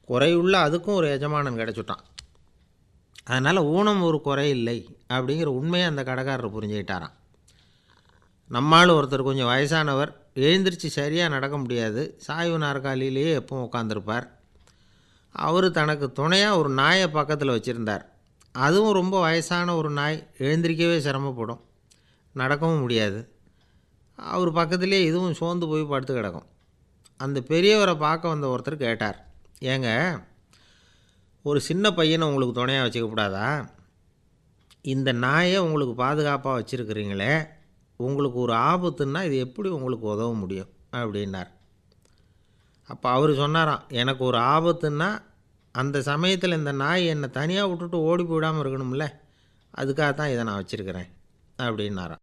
குறையுள்ள அதுக்கும் ஒரு எஜமானன் கிடச்சுட்டான் அதனால் ஊனம் ஒரு குறை இல்லை அப்படிங்கிற உண்மையை அந்த கடைக்காரர் புரிஞ்சுக்கிட்டாராம் நம்மால் ஒருத்தர் கொஞ்சம் வயசானவர் எழுந்திரிச்சு சரியாக நடக்க முடியாது சாய்வு நாற்காலியிலேயே எப்பவும் உட்காந்துருப்பார் அவர் தனக்கு துணையாக ஒரு நாயை பக்கத்தில் வச்சுருந்தார் அதுவும் ரொம்ப வயசான ஒரு நாய் எழுந்திரிக்கவே சிரமப்படும் நடக்கவும் முடியாது அவர் பக்கத்துலேயே இதுவும் சோர்ந்து போய் படுத்து கிடக்கும் அந்த பெரியவரை பார்க்க வந்த ஒருத்தர் கேட்டார் ஏங்க ஒரு சின்ன பையனை உங்களுக்கு துணையாக வச்சுக்கக்கூடாதா இந்த நாயை உங்களுக்கு பாதுகாப்பாக வச்சுருக்கிறீங்களே உங்களுக்கு ஒரு ஆபத்துன்னா இது எப்படி உங்களுக்கு உதவ முடியும் அப்படின்னார் அப்போ அவர் சொன்னாராம் எனக்கு ஒரு ஆபத்துன்னா அந்த சமயத்தில் இந்த நாய் என்னை தனியாக விட்டுட்டு ஓடி போயிடாமல் இருக்கணும்ல அதுக்காக தான் இதை நான் வச்சுருக்கிறேன் அப்படின்னாராம்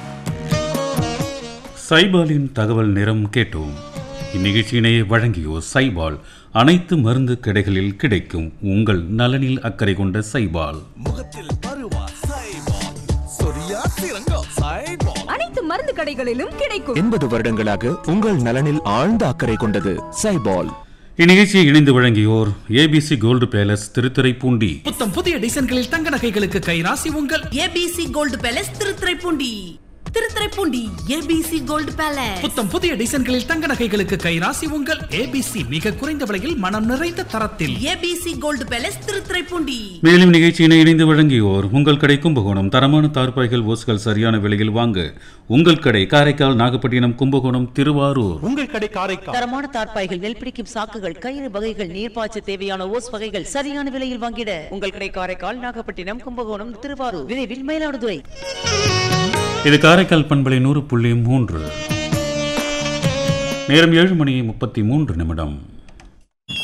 சைபாலின் தகவல் நிறம் கேட்டோம் இந்நிகழ்ச்சியினை வழங்கியோர் சைபால் அனைத்து மருந்து கடைகளில் கிடைக்கும் உங்கள் நலனில் அக்கறை கொண்ட சைபால் முகத்தில் பருவா சைபால் சொரியா சிறங்கோ சைபால் அனைத்து மருந்து கடைகளிலும் கிடைக்கும் எண்பது வருடங்களாக உங்கள் நலனில் ஆழ்ந்த அக்கறை கொண்டது சைபால் இந்நிகழ்ச்சியை இணைந்து வழங்கியோர் ஏபிசி கோல்டு பேலஸ் திருத்துறைப்பூண்டி புத்தம் புதிய டிசைன்களில் தங்க நகைகளுக்கு கைராசி உங்கள் ABC gold palace Thiruthuraipoondi Thiruthuraipoondi ABC gold palace புத்தம் புதிய டிசைன்களில் தங்க நகைகளுக்கு கைராசி உங்கள் ஏபிசி மிக குறைந்த விலையில் மனம் நிறைந்த தரத்தில் ஏபிசி கோல்டு பேலஸ் திருத்துறைப்பூண்டி மேலும் நிகழ்ச்சியினை இணைந்து வழங்கியோர் உங்கள் கடை கும்பகோணம் தரமான தார்பாய்கள் ஓஸ்கள் சரியான விலையில் வாங்க உங்கள் கடை காரைக்கால் நாகப்பட்டினம் கும்பகோணம் திருவாரூர் உங்கள் கடை காரைக்கால் தரமான தார்ப்பாய்கள் நெல் பிடிக்கும் சாக்குகள் கயிறு வகைகள் நீர்ப்பாய்ச்ச தேவையான ஓஸ் வகைகள் சரியான விலையில் வாங்கிட உங்கள் கடை காரைக்கால் நாகப்பட்டினம் கும்பகோணம் திருவாரூர் விரைவில் மயிலாடுதுறை இது காரைக்கால் பண்பலை நூறு புள்ளி மூன்று நேரம் ஏழு மணி முப்பத்தி மூன்று நிமிடம்